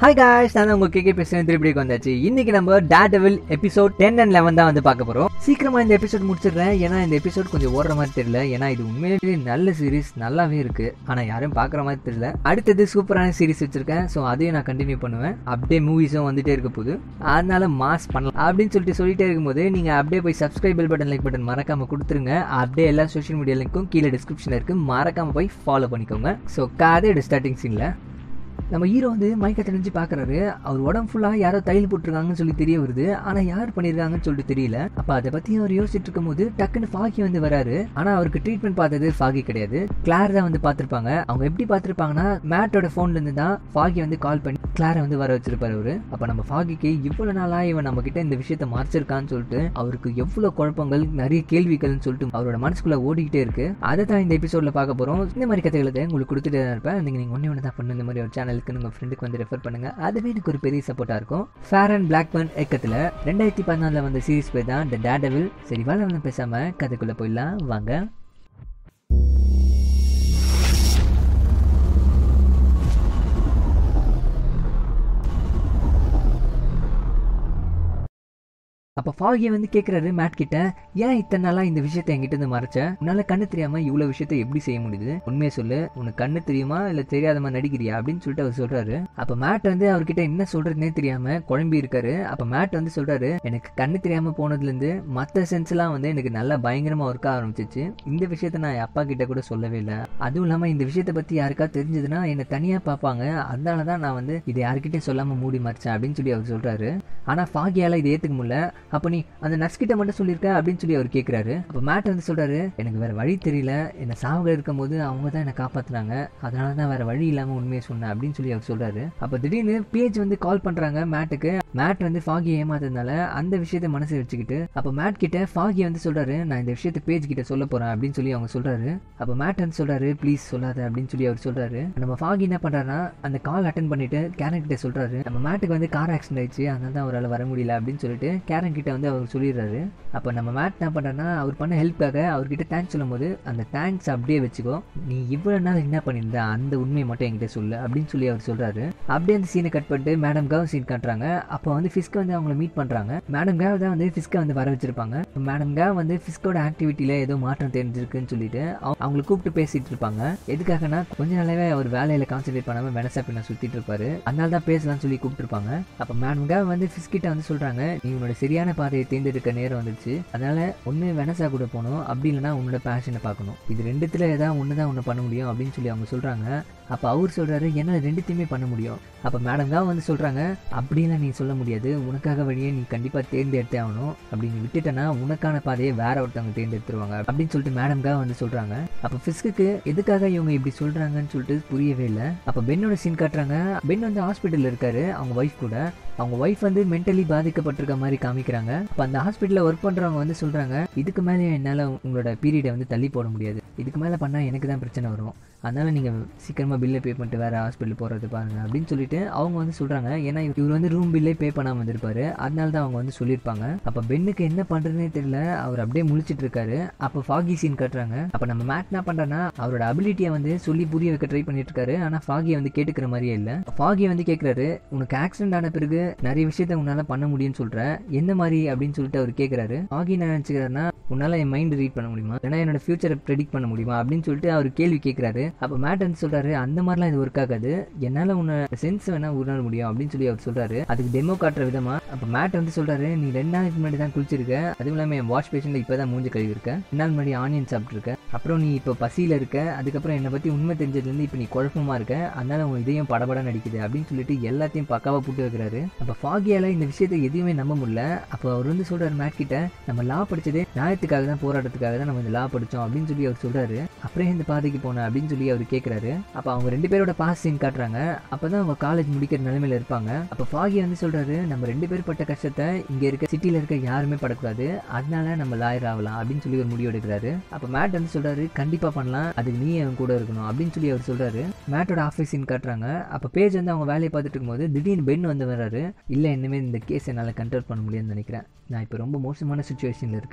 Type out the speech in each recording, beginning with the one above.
Hi guys நான் உங்க KK பேசுறேன் திருப்படிக்கு வந்தாச்சு இன்னைக்கு நம்ம டேடவில் எபிசோட் டென் அண்ட் லெவன் தான் வந்து பார்க்க போறோம் சீக்கிரமா இந்த எபிசோட் முடிச்சிடுறேன் ஏன்னா இந்த எபிசோட் கொஞ்சம் ஓடுற மாதிரி தெரியல ஏன்னா இது உண்மையிலேயே நல்ல சீரிஸ் நல்லாவே இருக்கு ஆனா யாரும் பார்க்குற மாதிரி தெரியல அடுத்தது சூப்பரான சீரிஸ் வச்சிருக்கேன் ஸோ அதையும் நான் கண்டினியூ பண்ணுவேன் அப்படியே மூவிஸும் வந்துட்டே இருக்க போகுது அதனால மாஸ் பண்ணலாம் அப்படின்னு சொல்லிட்டு சொல்லிட்டே இருக்கும்போது நீங்க அப்படியே போய் subscribe bell button like button மறக்காம கொடுத்துருங்க அப்படியே எல்லா சோஷியல் மீடியா லிங்க்கும் கீழே டிஸ்கிரிப்ஷன் இருக்கு மறக்காம போய் ஃபாலோ பண்ணிக்கோங்க ஸோ கதை ஸ்டார்டிங் சீன்ல நம்ம ஹீரோ வந்து மயக்க தெரிஞ்சு பார்க்குறாரு அவர் உடம்பு ஃபுல்லாக யாரோ தையல் போட்டிருக்காங்கன்னு சொல்லி தெரிய வருது ஆனால் யார் பண்ணியிருக்காங்கன்னு சொல்லிட்டு தெரியல அப்போ அதை பற்றி அவர் யோசிச்சுட்டு இருக்கும்போது டக்குன்னு ஃபாகி வந்து வராரு ஆனால் அவருக்கு ட்ரீட்மெண்ட் பார்த்தது ஃபாகி கிடையாது கிளார் தான் வந்து பார்த்துருப்பாங்க அவங்க எப்படி பார்த்துருப்பாங்கன்னா மேட்டோட ஃபோன்லேருந்து தான் ஃபாகி வந்து கால் பண்ணி கிளாரை வந்து வர வச்சிருப்பாரு அவரு அப்போ நம்ம ஃபாகிக்கு இவ்வளோ நாளாக இவன் நம்ம கிட்ட இந்த விஷயத்த மறைச்சிருக்கான்னு சொல்லிட்டு அவருக்கு எவ்வளோ குழப்பங்கள் நிறைய கேள்விகள்னு சொல்லிட்டு அவரோட மனசுக்குள்ள ஓடிக்கிட்டே இருக்கு அதை தான் இந்த எபிசோட்ல பார்க்க போறோம் இந்த மாதிரி கதைகளை உங்களுக்கு கொடுத்துட்டு தான் இருப்பேன் நீங்க நீங்க ஒண்ணே ஒன்று தான் பண்ணு இந்த மாதிரி ஒரு சேனலுக்கு உங்க ஃப்ரெண்டுக்கு வந்து ரெஃபர் பண்ணுங்க அதுவே எனக்கு ஒரு பெரிய சப்போர்ட்டா இருக்கும் ஃபேர் அண்ட் பிளாக்மேன் ஏக்கத்துல ரெண்டாயிரத்தி பதினாலில் வந்த சீரிஸ் பேர் தான் த டேடவில் சரி வாழ பேசாம கதைக்குள்ள போயிடலாம் வாங்க அப்போ ஃபாகியை வந்து கேட்குறாரு மேட் கிட்ட ஏன் இத்தனை நாளாக இந்த விஷயத்தை என்கிட்ட இருந்து மறைச்ச உன்னால கண்ணு தெரியாம இவ்வளோ விஷயத்த எப்படி செய்ய முடியுது உண்மையை சொல்லு உனக்கு கண்ணு தெரியுமா இல்லை தெரியாத மாதிரி நடிக்கிறியா அப்படின்னு சொல்லிட்டு அவர் சொல்றாரு அப்போ மேட் வந்து அவர்கிட்ட என்ன சொல்றதுனே தெரியாம குழம்பி இருக்காரு அப்போ மேட் வந்து சொல்றாரு எனக்கு கண்ணு தெரியாம போனதுலேருந்து மற்ற சென்ஸ்லாம் வந்து எனக்கு நல்லா பயங்கரமா ஒர்க் ஆரம்பிச்சிச்சு இந்த விஷயத்த நான் என் அப்பா கிட்ட கூட சொல்லவே இல்லை அதுவும் இல்லாமல் இந்த விஷயத்தை பற்றி யாருக்கா தெரிஞ்சதுன்னா என்னை தனியாக பார்ப்பாங்க அதனால தான் நான் வந்து இதை யாருக்கிட்டையும் சொல்லாமல் மூடி மறைச்சேன் அப்படின்னு சொல்லி அவர் சொல்றாரு ஆனால் ஃபாகியால இதை ஏற்றுக்க முடியல அப்போ நீ அந்த நர்ஸ் கிட்ட மட்டும் சொல்லியிருக்க அப்படின்னு சொல்லி அவர் கேட்குறாரு அப்போ மேட் வந்து சொல்றாரு எனக்கு வேற வழி தெரியல என்னை சாவக இருக்கும்போது அவங்க தான் என்னை காப்பாத்துனாங்க அதனால தான் வேற வழி இல்லாமல் உண்மையை சொன்னேன் அப்படின்னு சொல்லி அவர் சொல்றாரு அப்போ திடீர்னு பேஜ் வந்து கால் பண்றாங்க மேட்டுக்கு மேட் வந்து ஃபாகி ஏமாத்ததுனால அந்த விஷயத்த மனசு வச்சுக்கிட்டு அப்போ மேட் கிட்ட ஃபாகி வந்து சொல்றாரு நான் இந்த விஷயத்த பேஜ் கிட்ட சொல்ல போறேன் அப்படின்னு சொல்லி அவங்க சொல்றாரு அப்போ மேட் வந்து சொல்றாரு ப்ளீஸ் சொல்லாத அப்படின்னு சொல்லி அவர் சொல்றாரு நம்ம ஃபாகி என்ன பண்றாருன்னா அந்த கால் அட்டன் பண்ணிட்டு கேரன் கிட்ட சொல்றாரு நம்ம மேட்டுக்கு வந்து கார் ஆக்சிடென்ட் ஆயிடுச்சு அதனால தான் அவரால் வர முடியல அப்படின்னு சொல்லிட்டு கேரன் கிட்ட வந்து அவர் சொல்லிடுறாரு அப்போ நம்ம மேட் என்ன பண்ணுறேன்னா அவர் பண்ண ஹெல்ப்காக அவர்கிட்ட தேங்க்ஸ் சொல்லும்போது அந்த தேங்க்ஸ் அப்படியே வச்சுக்கோ நீ இவ்வளோ நாள் என்ன பண்ணியிருந்த அந்த உண்மையை மட்டும் என்கிட்ட சொல்லு அப்படின்னு சொல்லி அவர் சொல்கிறாரு அப்படியே அந்த சீனை கட் பண்ணிட்டு மேடம் காவ் சீன் காட்டுறாங்க அப்போ வந்து ஃபிஸ்கை வந்து அவங்கள மீட் பண்ணுறாங்க மேடம் கேவ் தான் வந்து ஃபிஸ்கை வந்து வர வச்சிருப்பாங்க மேடம் கேவ் வந்து ஃபிஸ்கோட ஆக்டிவிட்டியில் ஏதோ மாற்றம் தெரிஞ்சிருக்குன்னு சொல்லிட்டு அவங்க- அவங்களை கூப்பிட்டு பேசிட்டு இருப்பாங்க எதுக்காகனா கொஞ்ச நாளாவே அவர் வேலையில் கான்சென்ட்ரேட் பண்ணாமல் வெனசா பின்ன சுற்றிட்டு இருப்பாரு அதனால தான் பேசலாம்னு சொல்லி கூப்பிட்டுருப்பாங்க அப்போ மேடம் கேவ் வந்து ஃபிஸ்கிட்ட வந்து சொல்கிறாங்க நீ உன்னோட சரியான பாதையை தேர்ந்தெடுக்க நேரம் வந்துருச்சு அதனால ஒன்று வெனசா கூட போகணும் அப்படி இல்லைன்னா உன்னோட பேஷனை பார்க்கணும் இது ரெண்டுத்துல ஏதாவது ஒன்று தான் ஒன்று பண்ண முடியும் அப்படின்னு சொல்லி அவங்க சொல்கிறாங்க அப்போ அவர் சொல்கிறாரு என்னால் ரெண்டுத்தையுமே பண்ண முடியும் அப்போ மேடம் தான் வந்து சொல்கிறாங்க அப்படிலாம் நீ சொல்ல முடியாது உனக்காக வழியை நீ கண்டிப்பாக தேர்ந்தெடுத்தே ஆகணும் அப்படி நீ விட்டுட்டனா உனக்கான பாதையை வேற ஒருத்தவங்க தேர்ந்தெடுத்துருவாங்க அப்படின்னு சொல்லிட்டு மேடம்காக வந்து சொல்கிறாங்க அப்போ ஃபிஸ்க்கு எதுக்காக இவங்க இப்படி சொல்கிறாங்கன்னு சொல்லிட்டு புரியவே இல்லை அப்போ பென்னோட சீன் காட்டுறாங்க பென் வந்து ஹாஸ்பிட்டலில் இருக்காரு அவங்க ஒய்ஃப் கூட அவங்க ஒய்ஃப் வந்து மென்டலி பாதிக்கப்பட்டிருக்க மாதிரி காமிக்கிறாங்க அப்போ அந்த ஹாஸ்பிட்டலில் ஒர்க் பண்ணுறவங்க வந்து சொல்கிறாங்க இதுக்கு மேலே என்னால் உங்களோட பீரியடை வந்து தள்ளி போட முடியாது இதுக்கு மேலே பண்ணால் எனக்கு தான் பிரச்சனை வரும் அதனால நீங்கள் சீக்கிரமாக பில்லை பே பண்ணிட்டு வேறு ஹாஸ்பிட்டல் போகிறது பாருங்க அப்படின்னு சொல்லிட்டு அவங்க வந்து சொல்கிறாங்க ஏன்னா இவர் வந்து ரூம் பில்லே பே பண்ணாமல் வந்திருப்பாரு அதனால தான் அவங்க வந்து சொல்லியிருப்பாங்க அப்போ பென்னுக்கு என்ன பண்ணுறதுனே தெரியல அவர் அப்படியே முழிச்சிட்டு இருக்காரு அப்போ ஃபாகி சீன் கட்டுறாங்க அப்போ நம்ம மேட் என்ன பண்ணுறேன்னா அவரோட அபிலிட்டியை வந்து சொல்லி புரிய வைக்க ட்ரை பண்ணிட்டு இருக்காரு ஆனால் ஃபாகியை வந்து கேட்டுக்கிற மாதிரியே இல்லை ஃபாகியை வந்து கேட்குறாரு உனக்கு ஆக்சிடென்ட் ஆன பிறகு நிறைய விஷயத்த உன்னால் பண்ண முடியும்னு சொல்கிற என்ன மாதிரி அப்படின்னு சொல்லிட்டு அவர் கேட்குறாரு ஃபாகி என்ன நினச்சிக்கிறாருன்னா உன்னால் என் மைண்ட் ரீட் பண்ண முடியுமா ஏன்னா என்னோட ஃபியூச்சரை ப்ரெடிக்ட் பண்ண முடியுமா அப்படின்னு சொல்லிட்டு அவர் கேள்வி கேட்குறாரு அப்போ மேட் வந்து சொல்கிறாரு அந்த மாதிரிலாம் இது ஒர்க் ஆகாது என்னால் உன்னை சென்ஸ் வேணால் உணர முடியும் அப்படின்னு சொல்லி அவர் சொல்கிறாரு அதுக்கு டெமோ காட்டுற விதமா அப்போ மேட் வந்து சொல்கிறாரு நீ ரெண்டு நாளைக்கு முன்னாடி தான் குளிச்சிருக்க அதுவும் இல்லாமல் என் வாஷ் பேஷனில் இப்போ தான் மூஞ்சி கழுவி இருக்க ரெண்டு நாள் முன்னாடி ஆனியன் சாப்பிட்ருக்க அப்புறம் நீ இப்போ பசியில் இருக்க அதுக்கப்புறம் என்னை பற்றி உண்மை தெரிஞ்சதுலேருந்து இப்போ நீ குழப்பமா இருக்க அதனால உன் இதயம் படபட நடிக்குது அப்படின்னு சொல்லிட்டு எல்லாத்தையும் பக்காவாக போட்டு வைக்கிறாரு அப்போ ஃபாகியால இந்த விஷயத்தை எதுவுமே நம்ப முடியல அப்போ அவர் வந்து சொல்றாரு மேட் கிட்ட நம்ம லா படிச்சதே நியாயத்துக்காக தான் போராட்டத்துக்காக தான் நம்ம இந்த லா படித்தோம் அப்படின்னு சொல்லி அவர் சொல்றாரு அப்புறம் இந்த பாதைக்கு போனேன் அப்படின்னு சொல்லி அவர் கேட்குறாரு அப்போ அவங்க ரெண்டு பேரோட பாஸ் சீன் காட்டுறாங்க அப்போ தான் அவங்க காலேஜ் முடிக்கிற நிலைமையில இருப்பாங்க அப்போ ஃபாகி வந்து சொல்றாரு நம்ம ரெண்டு பேர் பட்ட கஷ்டத்தை இங்கே இருக்க சிட்டியில் இருக்க யாருமே படக்கூடாது அதனால நம்ம லாயர் ஆகலாம் அப்படின்னு சொல்லி ஒரு முடிவு எடுக்கிறாரு அப்போ மேட் வந்து சொல்றாரு கண்டிப்பாக பண்ணலாம் அதுக்கு நீ அவன் கூட இருக்கணும் அப்படின்னு சொல்லி அவர் சொல்றாரு மேட்டோட ஆஃபீஸ் சீன் காட்டுறாங்க அப்போ பேஜ் வந்து அவங்க வேலையை பார்த்துட்டு இருக்கும்போது திடீர்னு பென் வந்து வர்றாரு இல்லை இனிமேல் இந்த கேஸ் என்னால் கண்ட்ரோல் பண்ண முடியும்னு நினைக்கிறேன் நான் இப்போ ரொம்ப மோசமான சுச்சுவேஷனில் இருக்கேன்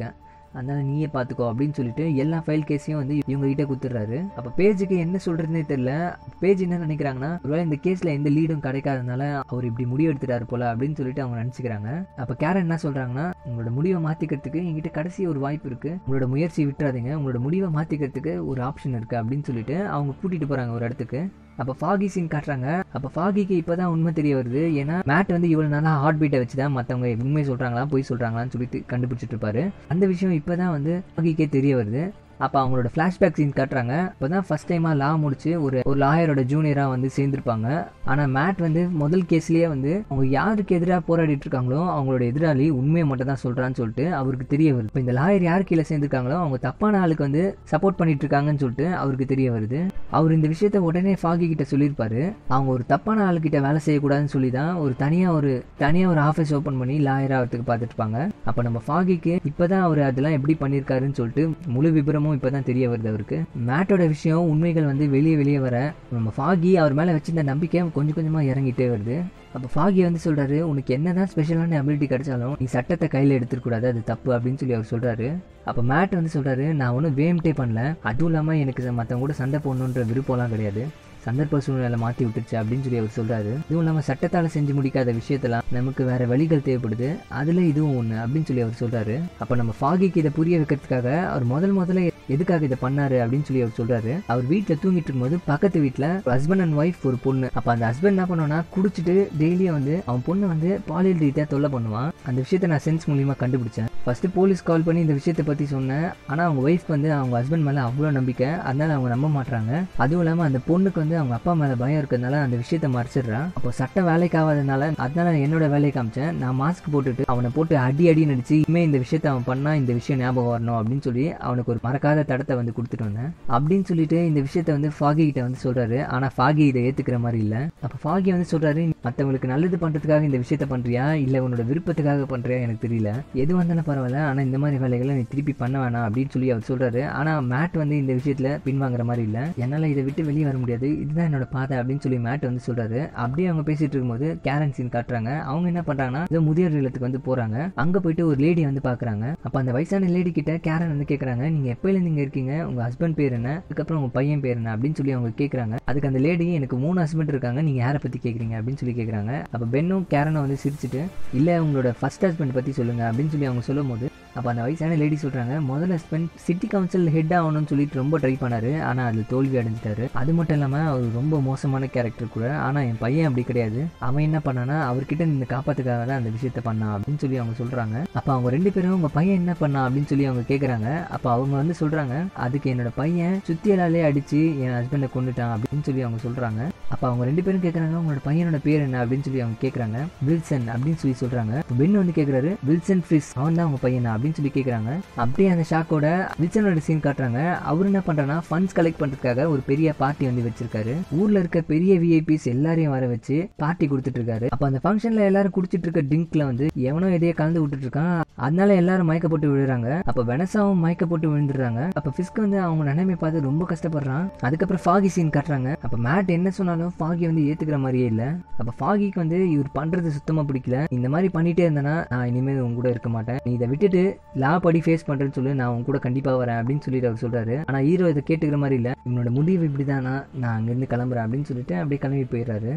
அதனால நீயே பார்த்துக்கோ அப்படின்னு சொல்லிட்டு எல்லா ஃபைல் கேஸையும் வந்து இவங்க கிட்ட கொடுத்துட்றாரு அப்போ பேஜுக்கு என்ன சொல்றதுனே தெரியல பேஜ் என்ன நினைக்கிறாங்கன்னா ஒருவேளை இந்த கேஸ்ல எந்த லீடும் கிடைக்காதனால அவர் இப்படி முடிவு எடுத்துட்டாரு போல அப்படின்னு சொல்லிட்டு அவங்க நினச்சிக்கிறாங்க அப்போ கேரன் என்ன சொல்றாங்கன்னா உங்களோட முடிவை மாத்திக்கிறதுக்கு என்கிட்ட கடைசி ஒரு வாய்ப்பு இருக்கு உங்களோட முயற்சி விட்டுறாதீங்க உங்களோட முடிவை மாத்திக்கிறதுக்கு ஒரு ஆப்ஷன் இருக்கு அப்படின்னு சொல்லிட்டு அவங்க கூட்டிட்டு போறாங்க ஒரு இடத்துக்கு அப்போ ஃபாகி சீன் காட்டுறாங்க அப்போ ஃபாகிக்கு இப்போதான் உண்மை தெரிய வருது ஏன்னா மேட் வந்து இவ்வளோ நாளாக ஹார்ட் பீட்டை வச்சு தான் மற்றவங்க உண்மை சொல்கிறாங்களா பொய் சொல்கிறாங்களான்னு சொல்லிட்டு கண்டுபிடிச்சிட்டு இருப்பாரு அந்த விஷயம் இப்போ தான் வந்து ஃபாகிக்கே தெரிய வருது அப்போ அவங்களோட ஃப்ளாஷ்பேக் சீன் காட்டுறாங்க இப்போ தான் ஃபஸ்ட் டைமாக லா முடிச்சு ஒரு ஒரு லாயரோட ஜூனியராக வந்து சேர்ந்துருப்பாங்க ஆனால் மேட் வந்து முதல் கேஸ்லேயே வந்து அவங்க யாருக்கு எதிராக போராடிட்டு இருக்காங்களோ அவங்களோட எதிராளி உண்மையை மட்டும் தான் சொல்கிறான்னு சொல்லிட்டு அவருக்கு தெரிய வருது இப்போ இந்த லாயர் யார் கீழே சேர்ந்துருக்காங்களோ அவங்க தப்பான ஆளுக்கு வந்து சப்போர்ட் பண்ணிட்டு இருக்காங்கன்னு சொல்லிட்டு அவருக்கு தெரிய வருது அவர் இந்த விஷயத்த உடனே ஃபாகி கிட்ட சொல்லியிருப்பாரு அவங்க ஒரு தப்பான ஆளுக்கிட்ட வேலை செய்யக்கூடாதுன்னு சொல்லி தான் ஒரு தனியாக ஒரு தனியாக ஒரு ஆஃபீஸ் ஓப்பன் பண்ணி லாயர் ஆகிறதுக்கு பார்த்துட்டு இருப்பாங்க அப்போ நம்ம ஃபாகிக்கு இப்போதான் அவர் அதெல்லாம் எப்படி பண்ணியிருக்காருன்னு சொல்லிட்டு முழு விபரமும் இப்போ தான் தெரிய வருது அவருக்கு மேட்டோட விஷயம் உண்மைகள் வந்து வெளியே வெளியே வர நம்ம ஃபாகி அவர் மேலே வச்சிருந்த நம்பிக்கை கொஞ்சம் கொஞ்சமாக இறங்கிட்டே வருது அப்போ ஃபாகி வந்து சொல்கிறாரு உனக்கு என்னதான் ஸ்பெஷலான அபிலிட்டி கிடைச்சாலும் நீ சட்டத்தை கையில் எடுத்துக்கூடாது அது தப்பு அப்படின்னு சொல்லி அவர் சொல்கிறாரு அப்போ மேட் வந்து சொல்கிறாரு நான் ஒன்றும் வேம்டே பண்ணல அதுவும் இல்லாமல் எனக்கு மற்றவங்க கூட சண்டை போடணுன்ற விருப்பம்லாம் கிடையாது சந்தர்ப்ப சூழ்நிலை மாற்றி விட்டுருச்சு அப்படின்னு சொல்லி அவர் சொல்கிறாரு இதுவும் இல்லாமல் சட்டத்தால் செஞ்சு முடிக்காத விஷயத்தெல்லாம் நமக்கு வேற வழிகள் தேவைப்படுது அதில் இதுவும் ஒன்று அப்படின்னு சொல்லி அவர் சொல்கிறாரு அப்போ நம்ம ஃபாகிக்கு இதை புரிய வைக்கிறதுக்காக அவர் முதல் முதல்ல எதுக்காக இதை பண்ணாரு அப்படின்னு சொல்லி அவர் சொல்றாரு அவர் வீட்டில் தூங்கிட்டு இருக்கும்போது பக்கத்து வீட்டில் ஹஸ்பண்ட் அண்ட் ஒய்ஃப் ஒரு பொண்ணு அப்போ அந்த ஹஸ்பண்ட் என்ன பண்ணுவானா குடிச்சிட்டு டெய்லியும் வந்து அவன் பொண்ணை வந்து பாலியல் ரீதியாக தொல்லை பண்ணுவான் அந்த விஷயத்த நான் சென்ஸ் மூலியமா கண்டுபிடிச்சேன் ஃபர்ஸ்ட் போலீஸ் கால் பண்ணி இந்த விஷயத்தை பற்றி சொன்னேன் ஆனால் அவங்க ஒய்ஃப் வந்து அவங்க ஹஸ்பண்ட் மேலே அவ்வளோ நம்பிக்கை அதனால அவங்க நம்ப மாட்டாங்க அதுவும் இல்லாமல் அந்த பொண்ணுக்கு வந்து அவங்க அப்பா மேலே பயம் இருக்கிறதுனால அந்த விஷயத்த மறைச்சிடுறான் அப்போ சட்டம் வேலைக்கு ஆகாதனால அதனால என்னோட வேலையை காமிச்சேன் நான் மாஸ்க் போட்டுட்டு அவனை போட்டு அடி அடி நடிச்சு இனிமே இந்த விஷயத்த அவன் பண்ணா இந்த விஷயம் ஞாபகம் வரணும் அப்படின்னு சொல்லி அவனுக்கு ஒரு மறக்காத தடத்தை வந்து கொடுத்துட்டு வந்தேன் அப்படின்னு சொல்லிட்டு இந்த விஷயத்த வந்து ஃபாகி கிட்ட வந்து சொல்றாரு ஆனால் ஃபாகி இதை ஏத்துக்கிற மாதிரி இல்லை அப்போ ஃபாகி வந்து சொல்றாரு மற்றவங்களுக்கு நல்லது பண்றதுக்காக இந்த விஷயத்த பண்றியா இல்லை உன்னோட விருப்பத்துக்காக பண்றியா எனக்கு தெரியல எது வந்தாலும் பரவாயில்ல ஆனால் இந்த மாதிரி வேலைகளை நீ திருப்பி பண்ண வேணாம் அப்படின்னு சொல்லி அவர் சொல்றாரு ஆனால் மேட் வந்து இந்த விஷயத்துல பின்வாங்குற மாதிரி இல்லை என்னால் இதை விட்டு வெளியே வர முடியாது இதுதான் என்னோட பாதை அப்படின்னு சொல்லி மேட் வந்து சொல்றாரு அப்படியே அவங்க பேசிட்டு இருக்கும்போது கேரன் சீன் காட்டுறாங்க அவங்க என்ன பண்றாங்கன்னா ஏதோ முதியோர் இல்லத்துக்கு வந்து போறாங்க அங்க போயிட்டு ஒரு லேடி வந்து பாக்குறாங்க அப்ப அந்த வயசான லேடி கிட்ட கேரன் வந்து கேக்குறாங்க நீங்க எப்பயில இங்க இருக்கீங்க உங்க ஹஸ்பண்ட் பேர் என்ன அதுக்கப்புறம் உங்க பையன் பேர் என்ன அப்படின்னு சொல்லி அவங்க கேக்குறாங்க அதுக்கு அந்த லேடி எனக்கு மூணு ஹஸ்பண்ட் இருக்காங்க நீங்க யாரை பத்தி கேக்குறீங்க அப்படின்னு சொல்லி கேக்குறாங்க அப்ப பென்னும் கேரனும் வந்து சிரிச்சுட்டு இல்ல உங்களோட ஃபர்ஸ்ட் ஹஸ்பண்ட் பத்தி சொல்லுங்க அப்படின்னு சொல்லி அவங்க சொல்லும் போது அப்போ அந்த வயசான லேடி சொல்கிறாங்க முதல் ஹஸ்பண்ட் சிட்டி கவுன்சில் ஹெட் ஆகணும்னு சொல்லிட்டு ரொம்ப ட்ரை பண்ணாரு ஆனால் அதில் தோல்வி அடைஞ்சிட்டாரு அது மட்டும் இல்லாமல் அவர் ரொம்ப மோசமான கேரக்டர் கூட ஆனால் என் பையன் அப்படி கிடையாது அவன் என்ன பண்ணானா அவர்கிட்ட நின்று காப்பாத்துக்காக தான் அந்த விஷயத்த பண்ணான் அப்படின்னு சொல்லி அவங்க சொல்கிறாங்க அப்போ அவங்க ரெண்டு பேரும் உங்கள் பையன் என்ன பண்ணா அப்படின்னு சொல்லி அவங்க கேட்குறாங்க அப்போ அவங்க வந்து சொல்கிறாங்க அதுக்கு என்னோட பையன் சுத்தியலாலே அடித்து என் ஹஸ்பண்டை கொண்டுட்டான் அப்படின்னு சொல்லி அவங்க சொல்கிறாங்க அப்போ அவங்க ரெண்டு பேரும் கேட்குறாங்க உங்களோட பையனோட பேர் என்ன அப்படின்னு சொல்லி அவங்க கேட்குறாங்க வில்சன் அப்படின்னு சொல்லி சொல்கிறாங்க பென் வந்து கேட்குறாரு வில்சன் ஃப்ரிஸ் அவன் தான் உங்கள் பையனா அப்படின்னு சொல்லி கேட்குறாங்க அப்படியே அந்த ஷாக்கோட வில்சனோட சீன் காட்டுறாங்க அவர் என்ன பண்ணுறான்னா ஃபண்ட்ஸ் கலெக்ட் பண்ணுறதுக்காக ஒரு பெரிய பார்ட்டி வந்து வச்சிருக்காரு ஊரில் இருக்க பெரிய விஐபிஸ் எல்லாரையும் வர வச்சு பார்ட்டி கொடுத்துட்டு இருக்காரு அப்போ அந்த ஃபங்க்ஷனில் எல்லாரும் குடிச்சிட்டு இருக்க ட்ரிங்க்ல வந்து எவனோ எதையோ கலந்து விட்டுட்டு இருக்கான் அதனால எல்லாரும் மயக்கப்பட்டு விழுறாங்க அப்போ வெனசாவும் மயக்கப்பட்டு விழுந்துடுறாங்க அப்போ ஃபிஸ்க் வந்து அவங்க நிலைமை பார்த்து ரொம்ப கஷ்டப்படுறான் அதுக்கப்புறம் ஃபாகி சீன் காட்டுறாங்க அப்போ மேட் என்ன சொன்னாலும் ஃபாகி வந்து ஏத்துக்கிற மாதிரியே இல்லை அப்போ ஃபாகிக்கு வந்து இவர் பண்றது சுத்தமா பிடிக்கல இந்த மாதிரி பண்ணிட்டே இருந்தேன்னா நான் இனிமேல் உங்க கூட இருக்க மாட்டேன் நீ இதை விட்டுட்டு லா படி ஃபேஸ் பண்றேன்னு சொல்லி நான் உங்க கூட கண்டிப்பா வரேன் அப்படின்னு சொல்லிட்டு அவர் சொல்றாரு ஆனா ஹீரோ இதை கேட்டுக்கிற மாதிரி இல்லை இவனோட முடிவு இப்படிதானா நான் அங்கிருந்து கிளம்புறேன் அப்படின்னு சொல்லிட்டு அப்படியே கிளம்பி போயிடுறாரு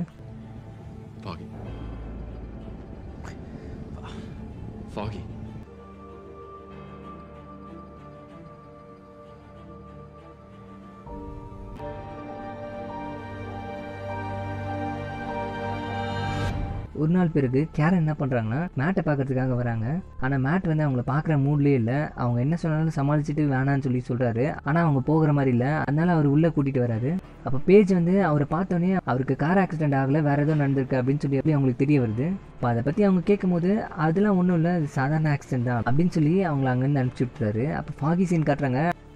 Foggy. Foggy. ஒரு நாள் பிறகு கேரன் என்ன பண்ணுறாங்கன்னா மேட்டை பார்க்கறதுக்காக வராங்க ஆனால் மேட் வந்து அவங்கள பார்க்குற மூட்லேயே இல்லை அவங்க என்ன சொன்னாலும் சமாளிச்சுட்டு வேணான்னு சொல்லி சொல்கிறாரு ஆனால் அவங்க போகிற மாதிரி இல்லை அதனால அவர் உள்ளே கூட்டிகிட்டு வராரு அப்போ பேஜ் வந்து அவரை பார்த்தோன்னே அவருக்கு கார் ஆக்சிடென்ட் ஆகல வேற ஏதோ நடந்திருக்கு அப்படின்னு சொல்லி அப்படி அவங்களுக்கு தெரிய வருது இப்போ அதை பற்றி அவங்க கேட்கும்போது அதெல்லாம் ஒன்றும் இல்லை அது சாதாரண ஆக்சிடென்ட் தான் அப்படின்னு சொல்லி அவங்கள அங்கேருந்து அனுப்பிச்சி விட்டுறாரு அப்போ ஃபாகி சீன் காட்டுறாங்க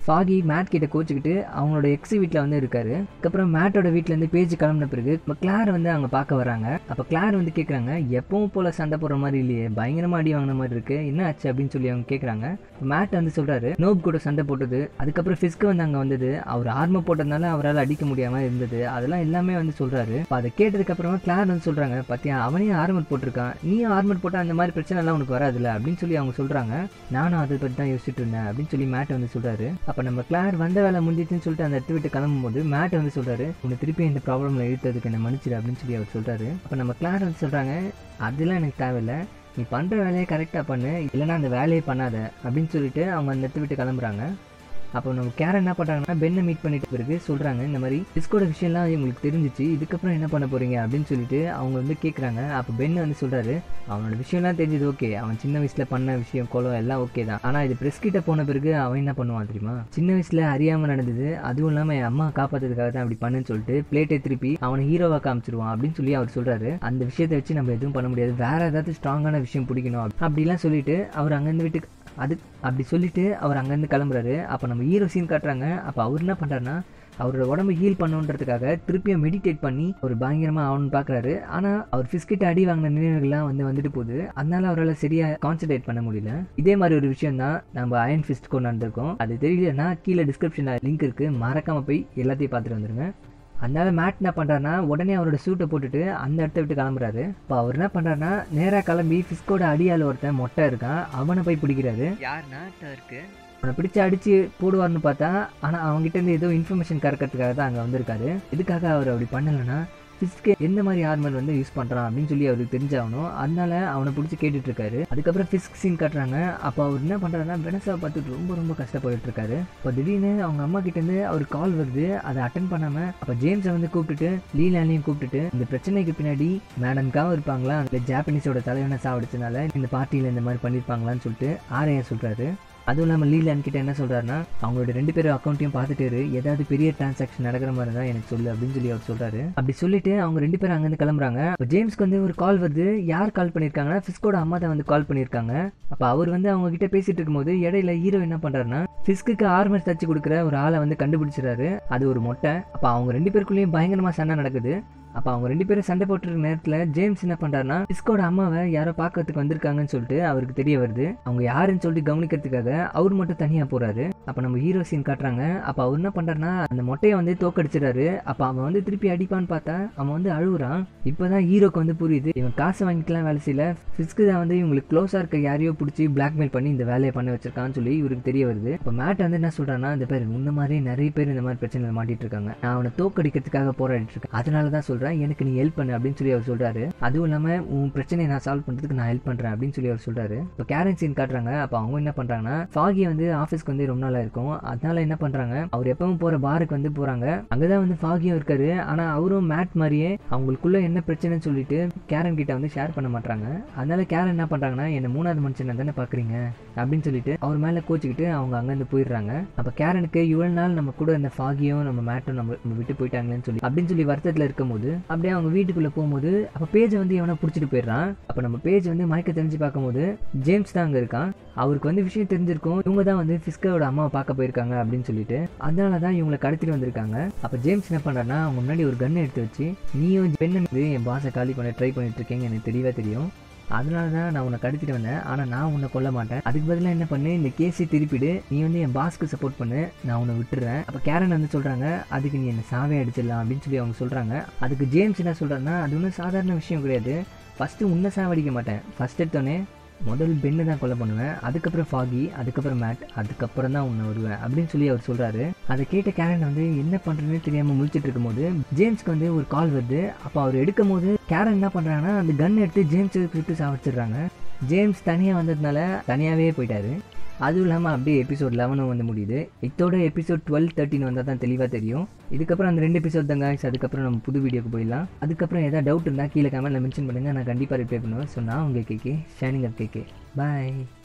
ஃபாகி மேட் கிட்ட கோச்சிக்கிட்டு அவங்களோட எக்ஸ் வீட்டில் வந்து இருக்காரு அதுக்கப்புறம் மேட்டோட வீட்டிலேருந்து பேஜ் கிளம்பின பிறகு இப்போ கிளார் வந்து அங்கே பார்க்க வராங்க அப்போ கிளார் வந்து கேட்குறாங்க எப்பவும் போல சண்டை போடுற மாதிரி இல்லையே பயங்கரமாக அடி வாங்கின மாதிரி இருக்கு என்ன ஆச்சு அப்படின்னு சொல்லி அவங்க கேட்குறாங்க மேட் வந்து சொல்றாரு நோப் கூட சண்டை போட்டது அதுக்கப்புறம் ஃபிஸ்க்கு வந்து அங்கே வந்தது அவர் ஆர்மர் போட்டதுனால அவரால் அடிக்க முடியாமல் இருந்தது அதெல்லாம் எல்லாமே வந்து சொல்றாரு இப்போ அதை கேட்டதுக்கு அப்புறமா கிளார் வந்து சொல்றாங்க பாத்தியா அவனே ஆர்மர் போட்டிருக்கான் நீயும் ஆர்மர் போட்டால் அந்த மாதிரி பிரச்சனை எல்லாம் உனக்கு வராதுல்ல அப்படின்னு சொல்லி அவங்க சொல்றாங்க நானும் அதை பற்றி தான் யோசிச்சுட்டு இருந்தேன் அப்படின்னு சொல்லி மேட் வந்து சொல்றாரு அப்போ நம்ம கிளார் வந்த வேலை முடிஞ்சிச்சுன்னு சொல்லிட்டு அந்த இடத்த விட்டு கிளம்பும் போது மேட் வந்து சொல்றாரு உன்னை திருப்பி இந்த ப்ராப்ளம்ல இழுத்ததுக்கு என்ன மன்னிச்சிடு அப்படின்னு சொல்லி அவர் சொல்றாரு அப்போ நம்ம கிளார் வந்து சொல்றாங்க அதெல்லாம் எனக்கு தேவையில்லை நீ பண்ணுற வேலையை கரெக்டாக பண்ணு இல்லைன்னா அந்த வேலையை பண்ணாத அப்படின்னு சொல்லிட்டு அவங்க அந்த இடத்த விட்டு கிளம்புறாங்க அப்போ நம்ம கேரன் என்ன பண்ணுறாங்கன்னா பென்னை மீட் பண்ணிட்டு பிறகு சொல்கிறாங்க இந்த மாதிரி டிஸ்கோட விஷயம்லாம் இவங்களுக்கு தெரிஞ்சிச்சு இதுக்கப்புறம் என்ன பண்ண போகிறீங்க அப்படின்னு சொல்லிட்டு அவங்க வந்து கேட்குறாங்க அப்போ பென் வந்து சொல்கிறாரு அவனோட விஷயம்லாம் தெரிஞ்சது ஓகே அவன் சின்ன வயசில் பண்ண விஷயம் கோலம் எல்லாம் ஓகே தான் ஆனால் இது ப்ரெஸ் கிட்ட போன பிறகு அவன் என்ன பண்ணுவான் தெரியுமா சின்ன வயசில் அறியாமல் நடந்தது அதுவும் இல்லாமல் என் அம்மா காப்பாற்றுறதுக்காக தான் அப்படி பண்ணுன்னு சொல்லிட்டு பிளேட்டை திருப்பி அவனை ஹீரோவாக காமிச்சிருவான் அப்படின்னு சொல்லி அவர் சொல்கிறாரு அந்த விஷயத்தை வச்சு நம்ம எதுவும் பண்ண முடியாது வேற ஏதாவது ஸ்ட்ராங்கான விஷயம் பிடிக்கணும் அப்படி- அப்படிலாம் சொல்லிட்டு அவர் அங்கேருந்து வீட்டுக்கு அது அப்படி சொல்லிட்டு அவர் அங்கேருந்து கிளம்புறாரு அப்போ நம்ம ஹீரோ சீன் காட்டுறாங்க அப்போ அவர் என்ன பண்ணுறாருன்னா அவரோட உடம்பு ஹீல் பண்ணணுன்றதுக்காக திருப்பியும் மெடிடேட் பண்ணி ஒரு பயங்கரமாக ஆகணும்னு பார்க்குறாரு ஆனால் அவர் ஃபிஸ்கிட்ட அடி வாங்கின நினைவுகள்லாம் வந்து வந்துட்டு போகுது அதனால அவரால் சரியாக கான்சென்ட்ரேட் பண்ண முடியல இதே மாதிரி ஒரு விஷயம் தான் நம்ம அயன் ஃபிஸ்ட் கொண்டு வந்திருக்கோம் அது தெரியலன்னா கீழே டிஸ்கிரிப்ஷனில் லிங்க் இருக்குது மறக்காமல் போய் எல்லாத்தையும் பார்த்துட்டு வந்துருங்க அதனால மேட் என்ன பண்ணுறாருனா உடனே அவரோட சூட்டை போட்டுட்டு அந்த இடத்த விட்டு கிளம்புறாரு இப்போ அவர் என்ன பண்ணுறாருனா நேராக கிளம்பி ஃபிஸ்கோட அடியால் ஒருத்தன் மொட்டை இருக்கான் அவனை போய் பிடிக்கிறாரு யாருன்னா இருக்கு அவனை பிடிச்சு அடிச்சு போடுவார்னு பார்த்தா ஆனால் அவங்ககிட்ட இருந்து ஏதோ இன்ஃபர்மேஷன் கறக்கிறதுக்காக தான் அங்கே வந்திருக்காரு இதுக்காக அவர் அப்படி பண்ணலைன்னா ஃபிஸ்க்கு எந்த மாதிரி ஆர்மர் வந்து யூஸ் பண்ணுறான் அப்படின்னு சொல்லி அவருக்கு தெரிஞ்சாகணும் அதனால அவனை பிடிச்சி கேட்டுட்டு இருக்காரு அதுக்கப்புறம் ஃபிஸ்க் சீன் காட்டுறாங்க அப்போ அவர் என்ன பண்ணுறாருன்னா வெனஸாவை பார்த்துட்டு ரொம்ப ரொம்ப கஷ்டப்பட்டுட்டு இருக்காரு இப்போ திடீர்னு அவங்க அம்மா கிட்டேருந்து அவர் கால் வருது அதை அட்டன் பண்ணாமல் அப்போ ஜேம்ஸை வந்து கூப்பிட்டுட்டு லீலாலையும் கூப்பிட்டுட்டு இந்த பிரச்சனைக்கு பின்னாடி மேடம்காவும் இருப்பாங்களா அந்த ஜாப்பனீஸோட தலைவனை சாவடிச்சனால இந்த பார்ட்டியில் இந்த மாதிரி பண்ணியிருப்பாங்களான்னு சொல்லிட்டு ஆரையா சொல்கிறாரு அதுவும் இல்லாமல் லீலான் கிட்ட என்ன சொல்றாருன்னா அவங்களோட ரெண்டு பேரும் அக்கௌண்ட்டையும் பார்த்துட்டு இரு. ஏதாவது பெரிய டிரான்சாக்ஷன் நடக்கிற மாதிரி தான் எனக்கு சொல்லு அப்படின்னு சொல்லி அவர் சொல்றாரு அப்படி சொல்லிட்டு அவங்க ரெண்டு பேரும் அங்கேருந்து கிளம்புறாங்க அப்போ ஜேம்ஸ்க்கு வந்து ஒரு கால் வருது யார் கால் பண்ணியிருக்காங்கன்னா ஃபிஸ்கோட அம்மா தான் வந்து கால் பண்ணியிருக்காங்க அப்போ அவர் வந்து அவங்க கிட்ட பேசிட்டு இருக்கும்போது இடையில ஹீரோ என்ன பண்றாருன்னா ஃபிஸ்க்கு ஆர்மர் தச்சு கொடுக்குற ஒரு ஆளை வந்து கண்டுபிடிச்சிறாரு அது ஒரு மொட்டை அப்போ அவங்க ரெண்டு பேருக்குள்ளேயும் பயங்கரமா சண்டை நடக்குது அப்போ அவங்க ரெண்டு பேரும் சண்டை போட்டுருக்க நேரத்தில் ஜேம்ஸ் என்ன பண்ணுறாருன்னா பிஸ்கோட அம்மாவை யாரோ பார்க்கறதுக்கு வந்திருக்காங்கன்னு சொல்லிட்டு அவருக்கு தெரிய வருது அவங்க யாருன்னு சொல்லிட்டு கவனிக்கிறதுக்காக அவர் மட்டும் தனியாக போறாரு அப்போ நம்ம ஹீரோ சீன் காட்டுறாங்க அப்போ அவர் என்ன பண்ணுறாருன்னா அந்த மொட்டையை வந்து தோக்கடிச்சிடறாரு அப்போ அவன் வந்து திருப்பி அடிப்பான்னு பார்த்தா அவன் வந்து அழுகுறான் இப்போதான் ஹீரோக்கு வந்து புரியுது இவன் காசை வாங்கிக்கலாம் வேலை செய்யல ஃபிஸ்க்கு தான் வந்து இவங்களுக்கு க்ளோஸாக இருக்க யாரையோ பிடிச்சி பிளாக்மெயில் பண்ணி இந்த வேலையை பண்ண வச்சிருக்கான்னு சொல்லி இவருக்கு தெரிய வருது இப்போ மேட் வந்து என்ன சொல்றான்னா இந்த பேர் முன்ன மாதிரி நிறைய பேர் இந்த மாதிரி பிரச்சனையில் மாட்டிட்டு இருக்காங்க நான் அவனை தோக்கடிக்கிறதுக்காக போராடிட்டு இருக்கேன் அதனால தான் சொல்றேன் எனக்கு நீ ஹெல்ப் பண்ணு அப்படின்னு சொல்லி அவர் சொல்றாரு அதுவும் இல்லாம உன் பிரச்சனையை நான் சால்வ் பண்றதுக்கு நான் ஹெல்ப் பண்றேன் அப்படின்னு சொல்லி அவர் சொல்றாரு இப்போ கேரன் சீன் காட்டுறாங்க அப்போ அவங்க என்ன பண்றாங்கன்னா ஃபாகி வந்து ஆஃபீஸ்க்கு வந்து ரொம்ப நாளா இருக்கும் அதனால என்ன பண்றாங்க அவர் எப்பவும் போற பாருக்கு வந்து போறாங்க அங்கதான் வந்து ஃபாகியும் இருக்காரு ஆனா அவரும் மேட் மாதிரியே அவங்களுக்குள்ள என்ன பிரச்சனைன்னு சொல்லிட்டு கேரன் கிட்ட வந்து ஷேர் பண்ண மாட்டாங்க அதனால கேரன் என்ன பண்றாங்கன்னா என்ன மூணாவது மனுஷனை தானே பாக்குறீங்க அப்படின்னு சொல்லிட்டு அவர் மேல கோச்சிக்கிட்டு அவங்க அங்கேருந்து போயிடுறாங்க அப்ப கேரனுக்கு இவ்வளவு நாள் நம்ம கூட இந்த ஃபாகியும் நம்ம மேட்டும் நம்ம நம்ம விட்டு போயிட்டாங்களேன்னு சொல்லி அப்படின்னு சொல்லி வருத்தத்துல இருக்கும்போது அப்படியே அவங்க வீட்டுக்குள்ள போகும்போது அப்ப பேஜை வந்து எவனா பிடிச்சிட்டு போயிடுறான் அப்ப நம்ம பேஜ் வந்து மயக்க தெரிஞ்சு பார்க்கும்போது ஜேம்ஸ் தான் அங்க இருக்கான் அவருக்கு வந்து விஷயம் தெரிஞ்சிருக்கும் இவங்க தான் வந்து ஃபிஸ்கோட அம்மாவை பார்க்க போயிருக்காங்க அப்படின்னு சொல்லிட்டு அதனால தான் இவங்களை கடத்திட்டு வந்திருக்காங்க அப்ப ஜேம்ஸ் என்ன பண்றாருன்னா அவங்க முன்னாடி ஒரு கன் எடுத்து வச்சு நீயும் பெண்ணு என் பாஸை காலி பண்ண ட்ரை பண்ணிட்டு இருக்கீங்க எனக்கு தெரியவே தெரியும் அதனால தான் நான் உன்னை கடத்திட்டு வந்தேன் ஆனால் நான் உன்னை கொல்ல மாட்டேன் அதுக்கு பதிலாக என்ன பண்ணு இந்த கேஸை திருப்பிடு நீ வந்து என் பாஸ்க்கு சப்போர்ட் பண்ணு நான் உன்னை விட்டுறேன் அப்போ கேரன் வந்து சொல்கிறாங்க அதுக்கு நீ என்னை சாவே அடிச்சிடலாம் அப்படின்னு சொல்லி அவங்க சொல்கிறாங்க அதுக்கு ஜேம்ஸ் என்ன சொல்கிறாருன்னா அது ஒன்றும் சாதாரண விஷயம் கிடையாது ஃபஸ்ட்டு உன்னை சாவடிக்க மாட்டேன் ஃபஸ்ட் எடுத்தோடனே முதல் பெண்ணு தான் கொலை பண்ணுவேன் அதுக்கப்புறம் ஃபாகி அதுக்கப்புறம் மேட் அதுக்கப்புறம் தான் உன்னை வருவேன் அப்படின்னு சொல்லி அவர் சொல்கிறாரு அதை கேட்ட கேரன் வந்து என்ன பண்ணுறதுன்னு தெரியாமல் முழிச்சிட்டு இருக்கும்போது ஜேம்ஸ்க்கு வந்து ஒரு கால் வருது அப்போ அவர் எடுக்கும் போது கேரன் என்ன பண்ணுறாங்கன்னா அந்த கன் எடுத்து ஜேம்ஸை சுட்டு சாவடிச்சிடுறாங்க ஜேம்ஸ் தனியாக வந்ததுனால தனியாகவே போயிட்டாரு அதுவும் இல்லாமல் அப்படியே எபிசோட் லெவனும் வந்து முடியுது இதோட எபிசோட் டுவெல் தேர்ட்டின் வந்தால் தான் தெளிவாக தெரியும் இதுக்கப்புறம் அந்த ரெண்டு எபிசோட் தான் guys. அதுக்கப்புறம் நம்ம புது வீடியோக்கு போயிடலாம் அதுக்கப்புறம் ஏதாவது டவுட் இருந்தால் கீழே கமெண்ட்டில் மென்ஷன் பண்ணுங்கள் நான் கண்டிப்பாக ரிப்ளை பண்ணுவேன் ஸோ நான் உங்கள் கேகே ஷைனிங் அப் கேகே பாய்